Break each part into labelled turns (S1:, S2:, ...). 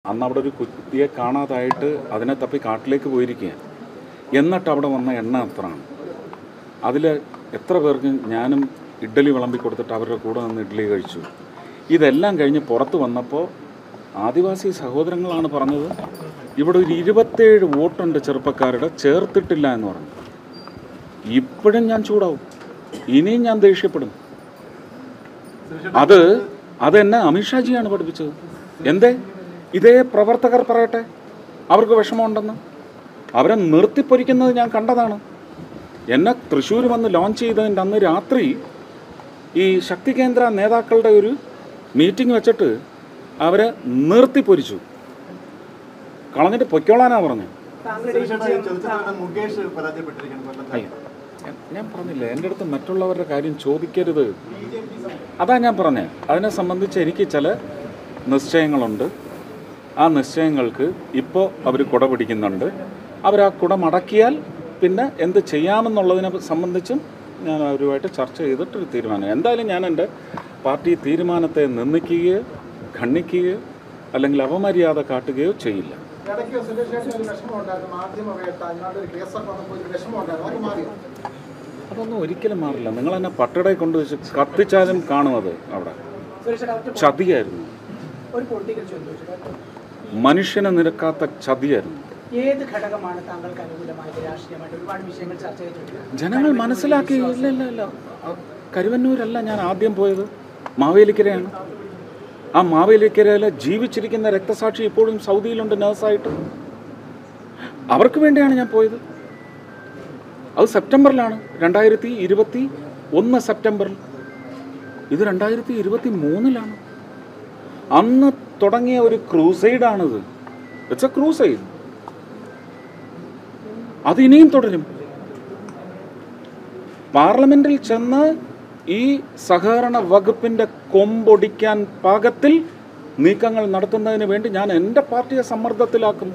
S1: അന്ന് അവിടെ ഒരു കുട്ടിയെ കാണാതായിട്ട് അതിനെ തപ്പി കാട്ടിലേക്ക് പോയിരിക്കുകയാണ് എന്നിട്ട് അവിടെ വന്ന എണ്ണ എത്രയാണ് അതിൽ എത്ര പേർക്ക് ഞാനും ഇഡ്ഡലി വിളമ്പി കൊടുത്തിട്ട് അവരുടെ കൂടെ നിന്ന് ഇഡ്ഡലി കഴിച്ചു ഇതെല്ലാം കഴിഞ്ഞ് പുറത്ത് വന്നപ്പോൾ ആദിവാസി സഹോദരങ്ങളാണ് പറഞ്ഞത് ഇവിടെ ഒരു ഇരുപത്തേഴ് വോട്ടുണ്ട് ചെറുപ്പക്കാരുടെ ചേർത്തിട്ടില്ല എന്ന് പറഞ്ഞു ഇപ്പോഴും ഞാൻ ചൂടാവും ഇനിയും ഞാൻ ദേഷ്യപ്പെടും അത് അതെന്നെ അമിത്ഷാജിയാണ് പഠിപ്പിച്ചത് എന്തേ ഇതേ പ്രവർത്തകർ പറയട്ടെ അവർക്ക് വിഷമമുണ്ടെന്ന് അവരെ നിർത്തിപ്പൊരിക്കുന്നത് ഞാൻ കണ്ടതാണ് എന്നെ തൃശ്ശൂർ വന്ന് ലോഞ്ച് ചെയ്തതിൻ്റെ അന്ന് രാത്രി ഈ ശക്തി കേന്ദ്ര നേതാക്കളുടെ ഒരു മീറ്റിംഗ് വെച്ചിട്ട് അവരെ നിർത്തിപ്പൊരിച്ചു കളഞ്ഞിട്ട് പൊയ്ക്കോളാനാ പറഞ്ഞു
S2: താങ്കളുടെ ഈ വിജയം
S3: ചലച്ചിത്ര മുകേഷ് പരാജയപ്പെട്ടിരിക്കുന്നു കൊല്ലത്ത്
S1: അയ്യോ ഞാൻ- ഞാൻ പറഞ്ഞില്ല എൻ്റെ അടുത്ത് മറ്റുള്ളവരുടെ കാര്യം ചോദിക്കരുത് അതാ ഞാൻ പറഞ്ഞത് അതിനെ സംബന്ധിച്ച് എനിക്ക് ചില നിശ്ചയങ്ങളുണ്ട് ആ നിശ്ചയങ്ങൾക്ക് ഇപ്പോൾ അവർ കുട പിടിക്കുന്നുണ്ട് അവർ ആ കുട മടക്കിയാൽ പിന്നെ എന്ത് ചെയ്യാമെന്നുള്ളതിനെ സംബന്ധിച്ചും ഞാൻ അവരുമായിട്ട് ചർച്ച ചെയ്തിട്ടൊരു തീരുമാനം എന്തായാലും ഞാൻ എൻ്റെ പാർട്ടി തീരുമാനത്തെ നിന്ദിക്കുകയോ ഖണ്ഡിക്കുകയോ അല്ലെങ്കിൽ അപമര്യാദ കാട്ടുകയോ ചെയ്യില്ല
S2: ഇടയ്ക്ക് സുരേഷ് ചേട്ടന് ഒരു വിഷമം ഉണ്ടായിരുന്നു മാധ്യമ വേട്ട അതിനകത്ത് ഒരു കേസൊക്കെ വന്നപ്പോൾ ഒരു വിഷമം ഉണ്ടായിരുന്നു അതൊക്കെ മാറിയോ
S1: അതൊന്നും ഒരിക്കലും മാറില്ല നിങ്ങൾ എന്നെ പട്ടടയിൽ കൊണ്ടുവച്ച് കത്തിച്ചാലും കാണും അത് അവിടെ
S2: സുരേഷ് ചേട്ടാ ഒറ്റ
S1: ചതിയായിരുന്നു
S2: ഒരു പൊളിറ്റിക്കൽ ചോദ്യം ചോദിച്ചത്
S1: മനുഷ്യനെ നിരക്കാത്ത ചതിയായിരുന്നു
S2: ഏത് ഘടകമാണ് താങ്കൾക്ക് അനുകൂലമായത് രാഷ്ട്രീയമായിട്ട് ഒരുപാട് വിഷയങ്ങൾ ചർച്ച ചെയ്തിട്ടുണ്ട്
S1: ജനങ്ങൾ മനസ്സിലാക്കി ഇല്ല ഇല്ല ഇല്ല ആ കരുവന്നൂരല്ല ഞാൻ ആദ്യം പോയത് മാവേലിക്കരയാണ് ആ മാവേലിക്കരയിൽ ജീവിച്ചിരിക്കുന്ന രക്തസാക്ഷി ഇപ്പോഴും സൗദിയിലുണ്ട് നേഴ്സായിട്ട് അവർക്ക് വേണ്ടിയാണ് ഞാൻ പോയത് അത് സെപ്റ്റംബറിലാണ് രണ്ടായിരത്തി ഇരുപത്തി ഒന്ന് സെപ്റ്റംബറിൽ ഇത് രണ്ടായിരത്തി ഇരുപത്തി മൂന്നിലാണ് അന്ന് തുടങ്ങിയ ഒരു ക്രൂസൈഡാണിത് ഇറ്റ്സ് എ ക്രൂസൈഡ് അത് ഇനിയും തുടരും പാർലമെന്റിൽ ചെന്ന് ഈ സഹകരണ വകുപ്പിന്റെ കൊമ്പൊടിക്കാൻ പാകത്തിൽ നീക്കങ്ങൾ നടത്തുന്നതിന് വേണ്ടി ഞാൻ എൻ്റെ പാർട്ടിയെ സമ്മർദ്ദത്തിലാക്കും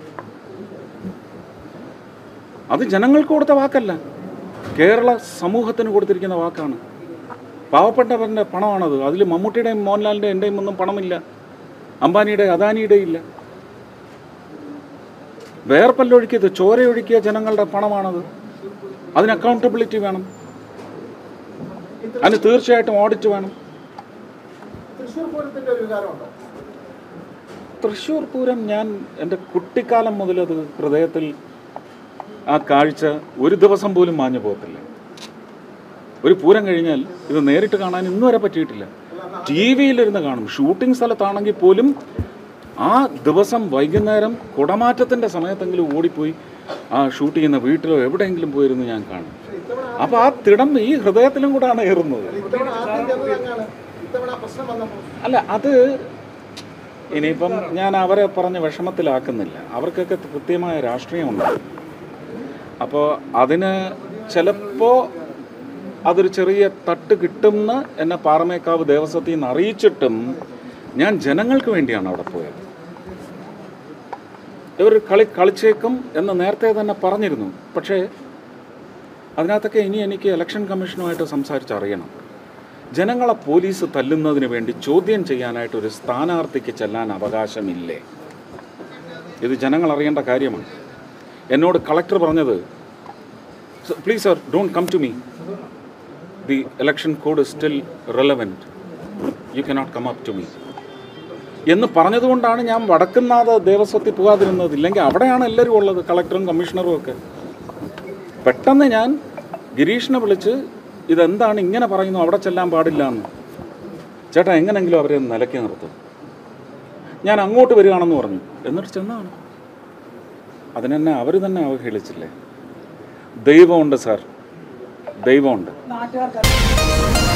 S1: അത് ജനങ്ങൾക്ക് കൊടുത്ത വാക്കല്ല കേരള സമൂഹത്തിന് കൊടുത്തിരിക്കുന്ന വാക്കാണ് പാവപ്പെട്ടവരുടെ പണമാണത് അതിൽ മമ്മൂട്ടിയുടെയും മോഹൻലാലിൻ്റെയും എൻ്റെയും ഒന്നും പണമില്ല അംബാനിയുടെ അദാനിയുടെ ഇല്ല വേർപ്പല്ലൊഴുക്കിയത് ചോരയൊഴുക്കിയ ജനങ്ങളുടെ പണമാണത് അതിന് അക്കൗണ്ടബിലിറ്റി വേണം അതിന് തീർച്ചയായിട്ടും ഓഡിറ്റ് വേണം
S2: തൃശ്ശൂർ പൂരത്തിന്റെ ഒരു വികാരമുണ്ടോ
S1: തൃശ്ശൂർ പൂരം ഞാൻ എൻ്റെ കുട്ടിക്കാലം മുതൽ അത് ഹൃദയത്തിൽ ആ കാഴ്ച ഒരു ദിവസം പോലും മാഞ്ഞു പോകത്തില്ല ഒരു പൂരം കഴിഞ്ഞാൽ ഇത് നേരിട്ട് കാണാൻ ഇന്ന് വരെ പറ്റിയിട്ടില്ല ടി വിയിലിരുന്ന് കാണും ഷൂട്ടിംഗ് സ്ഥലത്താണെങ്കിൽ പോലും ആ ദിവസം വൈകുന്നേരം കുടമാറ്റത്തിൻ്റെ സമയത്തെങ്കിലും ഓടിപ്പോയി ആ ഷൂട്ട് ചെയ്യുന്ന വീട്ടിലോ എവിടെയെങ്കിലും പോയിരുന്ന് ഞാൻ കാണും അപ്പോൾ ആ തിടം ഈ ഹൃദയത്തിലും കൂടാണ് ഏറുന്നത്
S2: ഇത്തവണ ആദ്യം ചെയ്തത് തന്നെയാണ് ഇത്തവണ ആ പ്രശ്നം വന്നപ്പോൾ
S1: അല്ല അത് ഇനിയിപ്പം ഞാൻ അവരെ പറഞ്ഞ് വിഷമത്തിലാക്കുന്നില്ല അവർക്കൊക്കെ കൃത്യമായ രാഷ്ട്രീയമുണ്ട് അപ്പോൾ അതിന് ചിലപ്പോൾ അതൊരു ചെറിയ തട്ട് കിട്ടുമെന്ന് എന്നെ പാറമേക്കാവ് ദേവസ്വത്തിൽ നിന്ന് അറിയിച്ചിട്ടും ഞാൻ ജനങ്ങൾക്ക് വേണ്ടിയാണ് അവിടെ പോയത് ഇവർ കളി കളിച്ചേക്കും എന്ന് നേരത്തെ തന്നെ പറഞ്ഞിരുന്നു പക്ഷേ അതിനകത്തൊക്കെ ഇനി എനിക്ക് ഇലക്ഷൻ കമ്മീഷനുമായിട്ട് സംസാരിച്ചറിയണം ജനങ്ങളെ പോലീസ് തല്ലുന്നതിന് വേണ്ടി ചോദ്യം ചെയ്യാനായിട്ട് ഒരു സ്ഥാനാർത്ഥിക്ക് ചെല്ലാൻ അവകാശമില്ലേ ഇത് ജനങ്ങൾ അറിയേണ്ട കാര്യമാണ് എന്നോട് കളക്ടർ പറഞ്ഞത് please sir don't come to me the election code still relevant you cannot come up to me എന്ന് പറഞ്ഞതുകൊണ്ടാണ് ഞാൻ വടക്കുന്നാഥ ദേവസ്വത്തിൽ പോകാതിരുന്നത് ഇല്ലെങ്കിൽ അവിടെയാണ് എല്ലാവരും ഉള്ളത് കളക്ടറും കമ്മീഷണറും ഒക്കെ പെട്ടെന്ന് ഞാൻ ഗിരീഷിനെ വിളിച്ച് ഇതെന്താണ് ഇങ്ങനെ പറയുന്നു അവിടെ ചെല്ലാൻ പാടില്ല എന്ന് ചേട്ടാ എങ്ങനെങ്കിലും അവരെ ഒന്ന് നിലയ്ക്ക് നിർത്തും ഞാൻ അങ്ങോട്ട് വരികയാണെന്ന് പറഞ്ഞു എന്നിട്ട് ചെന്നാണ് അതിനെന്നെ അവർ തന്നെ അവഹേളിച്ചില്ലേ ദൈവമുണ്ട് സാർ ദൈവമുണ്ട്
S2: നാട്ടുകാർക്ക്